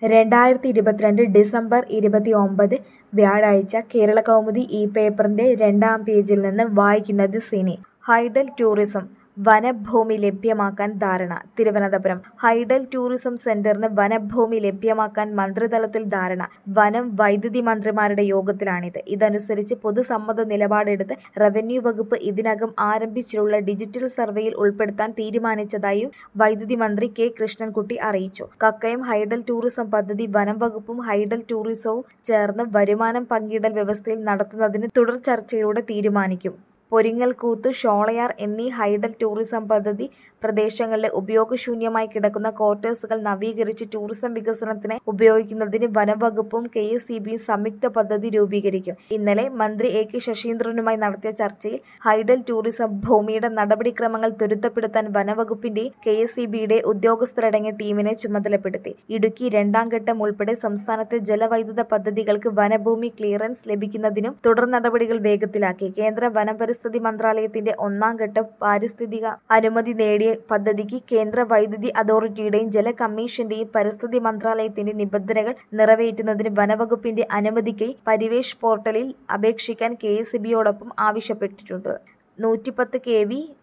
രണ്ടായിരത്തി ഇരുപത്തിരണ്ട് ഡിസംബർ ഇരുപത്തിയൊമ്പത് വ്യാഴാഴ്ച കേരളകൗമുദി ഈ പേപ്പറിന്റെ രണ്ടാം പേജിൽ നിന്ന് വായിക്കുന്നത് സിനി ഹൈഡൽ ടൂറിസം വനഭൂമി ലഭ്യമാക്കാൻ ധാരണ തിരുവനന്തപുരം ഹൈഡൽ ടൂറിസം സെന്ററിന് വനഭൂമി ലഭ്യമാക്കാൻ മന്ത്രിതലത്തിൽ ധാരണ വനം വൈദ്യുതി മന്ത്രിമാരുടെ യോഗത്തിലാണിത് ഇതനുസരിച്ച് പൊതുസമ്മത നിലപാടെടുത്ത് റവന്യൂ വകുപ്പ് ഇതിനകം ആരംഭിച്ചിട്ടുള്ള ഡിജിറ്റൽ സർവേയിൽ ഉൾപ്പെടുത്താൻ തീരുമാനിച്ചതായും വൈദ്യുതി മന്ത്രി കെ കൃഷ്ണൻകുട്ടി അറിയിച്ചു കക്കയം ഹൈഡൽ ടൂറിസം പദ്ധതി വനം വകുപ്പും ഹൈഡൽ ടൂറിസവും ചേർന്ന് വരുമാനം പങ്കിടൽ വ്യവസ്ഥയിൽ നടത്തുന്നതിന് തുടർ ചർച്ചയിലൂടെ തീരുമാനിക്കും പൊരിങ്ങൽകൂത്ത് ഷോളയാർ എന്നീ ഹൈഡൽ ടൂറിസം പദ്ധതി പ്രദേശങ്ങളിലെ ഉപയോഗശൂന്യമായി കിടക്കുന്ന ക്വാർട്ടേഴ്സുകൾ നവീകരിച്ച് ടൂറിസം വികസനത്തിന് ഉപയോഗിക്കുന്നതിന് വനംവകുപ്പും കെ എസ് സി ബിയും സംയുക്ത പദ്ധതി രൂപീകരിക്കും ഇന്നലെ മന്ത്രി എ കെ ശശീന്ദ്രനുമായി നടത്തിയ ചർച്ചയിൽ ഹൈഡൽ ടൂറിസം ഭൂമിയുടെ നടപടിക്രമങ്ങൾ ത്വരിതപ്പെടുത്താൻ വനവകുപ്പിന്റെയും കെ എസ് സി ബിയുടെ ഉദ്യോഗസ്ഥരടങ്ങിയ ടീമിനെ ചുമതലപ്പെടുത്തി ഇടുക്കി രണ്ടാം ഘട്ടം ഉൾപ്പെടെ സംസ്ഥാനത്തെ ജലവൈദ്യുത പദ്ധതികൾക്ക് വനഭൂമി ക്ലിയറൻസ് ലഭിക്കുന്നതിനും തുടർ നടപടികൾ വേഗത്തിലാക്കി കേന്ദ്ര വനപരിസ്ഥിതി മന്ത്രാലയത്തിന്റെ ഒന്നാം ഘട്ട പാരിസ്ഥിതിക അനുമതി നേടിയ പദ്ധതിക്ക് കേന്ദ്ര വൈദ്യുതി അതോറിറ്റിയുടെയും ജല കമ്മീഷന്റെയും പരിസ്ഥിതി മന്ത്രാലയത്തിന്റെ നിബന്ധനകൾ നിറവേറ്റുന്നതിന് വനവകുപ്പിന്റെ അനുമതിക്കായി പരിവേഷ് പോർട്ടലിൽ അപേക്ഷിക്കാൻ കെ എസ് ആവശ്യപ്പെട്ടിട്ടുണ്ട് നൂറ്റിപ്പത്ത് കെ വി